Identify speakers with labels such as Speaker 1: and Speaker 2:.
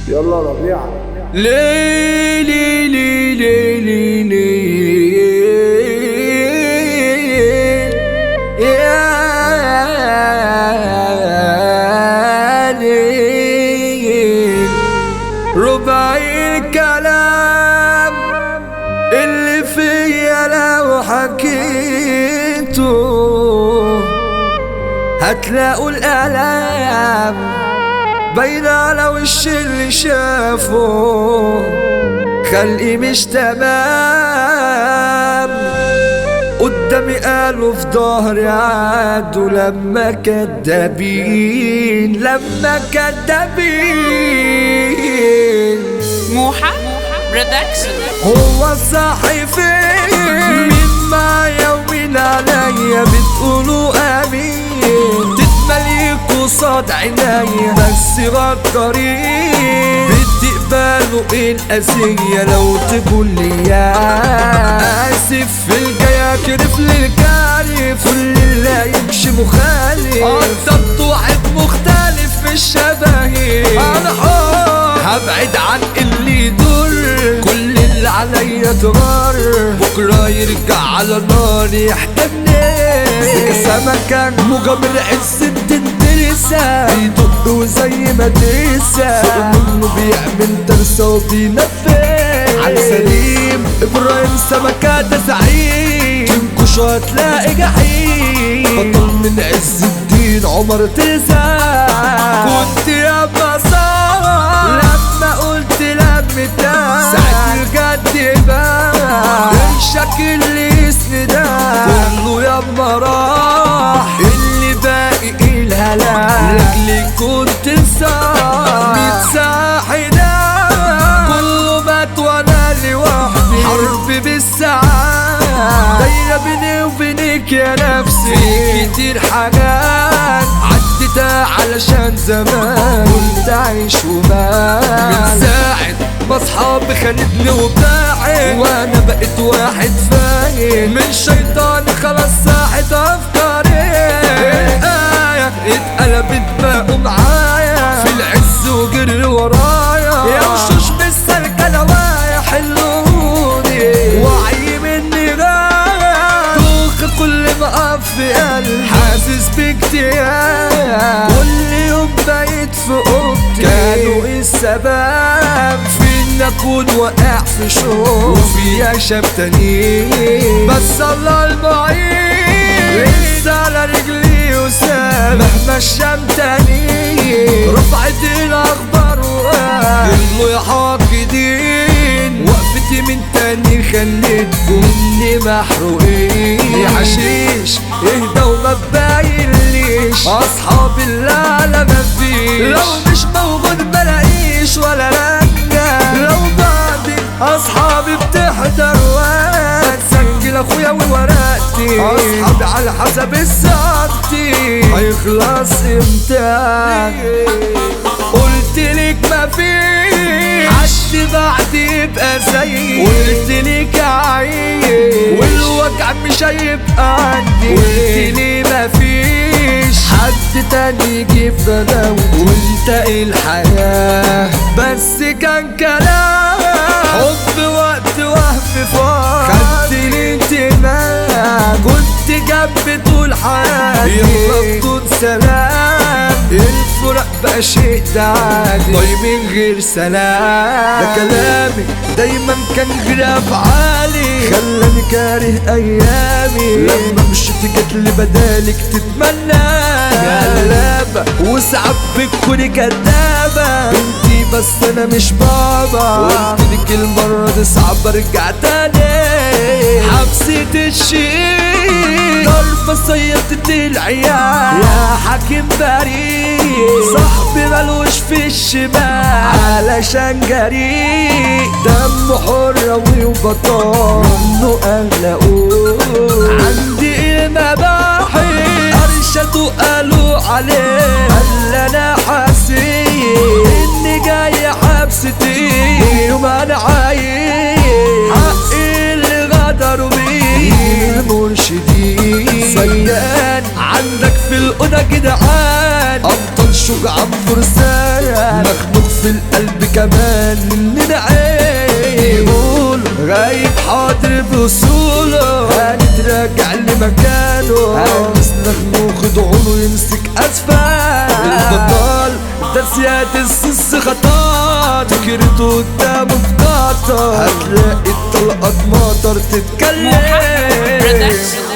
Speaker 1: يلا ربيع
Speaker 2: ليلي ليلي ليلي يا ليل ربع الكلام اللي فيا لو حكيته هتلاقوا الآلام باينة على وش اللي شافه خلقي مش تمام قدامي قالوا في ظهري عادوا لما كدابين لما كدابين
Speaker 3: موحى برودكشن
Speaker 2: هو الصاحي فين مين معايا ومين عليا بتقولوا امين تتملي قصاد عينيا بس غدارين بدي قبالوا ايه الاسية لو تقول لي يا اسف في الجاي اكرف للكارف كل اللي يمشي مخالف قدرت واحد مختلف في الشبهي انا حر هبعد عن اللي يضر كل اللي عليا تغار بكره يرجع على نار يحتمني سمكة مجامل عز الدين ترسى بيدق وزي ما ترسى فوق منه بيعمل ترسى وبينفذ على سليم ابراهيم سمكة ده زعيم تنكش هتلاقي جحيم بطل من عز الدين عمر ترسى كنت يا بصار لما قلت لمتها ساعة الجد بقى الشكل اللي يسندا كله ياما راح اللي باقي الهلاك رجلي كنت صاح ميت ساحدة كله مات وانا لوحدي حرب بالساعات دايرة بيني وبينك يا نفسي في كتير حاجات عدتها علشان زمان كنت عايش ومات من ساعة ما اصحابي خانتني وباعت وانا بقيت واحد فاهم من شيطاني خلاص ساحت افكاري الآية اتقلبت بقوا معايا في العز وجري ورايا يا وشوش بالسلكة نوايا حلوني وعي مني غاية دوخ كل ما اقف في قلبي حاسس باكتئاب كل يوم بقيت في اوضتي كانوا السبب في ان اكون واقع في شوق وفي شاب تانيين بس الله المعين لسه على رجلي وسام مهما الشمتاني رفعت الاخبار وقال يلا يا حاقدين وقفتي من تاني خليتكم مني محروقين يا حشيش اهدى وما تباينليش اصحاب الله لا مفيش لو مش موجود بلاقيش ولا رجع لو بعدي اصحابي بتحضر وقت سجل اخويا وورقتي اصحابي على حسب الساعتي هيخلص امتى قلت لك مفيش حد بعد يبقى زيي قلت لك عيب والوجع مش هيبقى عندي قلت لي مفيش حد تاني يجيب بداوي وانت الحياة بس كان كلام حب وقت وهف فار خدت لي انتماء كنت جنبي طول حياتي يلا بدون سلام الفرق بقى شيء ده عادي طيب من غير سلام ده كلامي دايما كان غير افعالي خلاني كاره ايامي لما مشيت جت لي بدالك تتمنى غلابة وساعات بتكوني كدابة بنتي بس انا مش بابا قلت لك المرة دي صعب ارجع تاني حبسة الشيء ضربة صيدت العيال يا حاكم بريء صاحبي ملوش في الشمال علشان جريء دمه حروي وبطال منه اغلقوه عندي المباحث ارشدوا قالوا عليه قال انا حاسين اني جاي حبستي يوم انا عايش حقي اللي غدروا بيه المرشدين صيان عندك في الأوضة جدعان أبطال شجعان فرسان مخنوق في القلب كمان مننا عين يقول غايب حاضر بوصوله هنتراجع لمكانه هنسلك ناخد عونه يمسك اسفل البطال ده سيادة السس خطار فكرته قدامه في قطر هتلاقي الطلقات مطر تتكلم
Speaker 3: Production.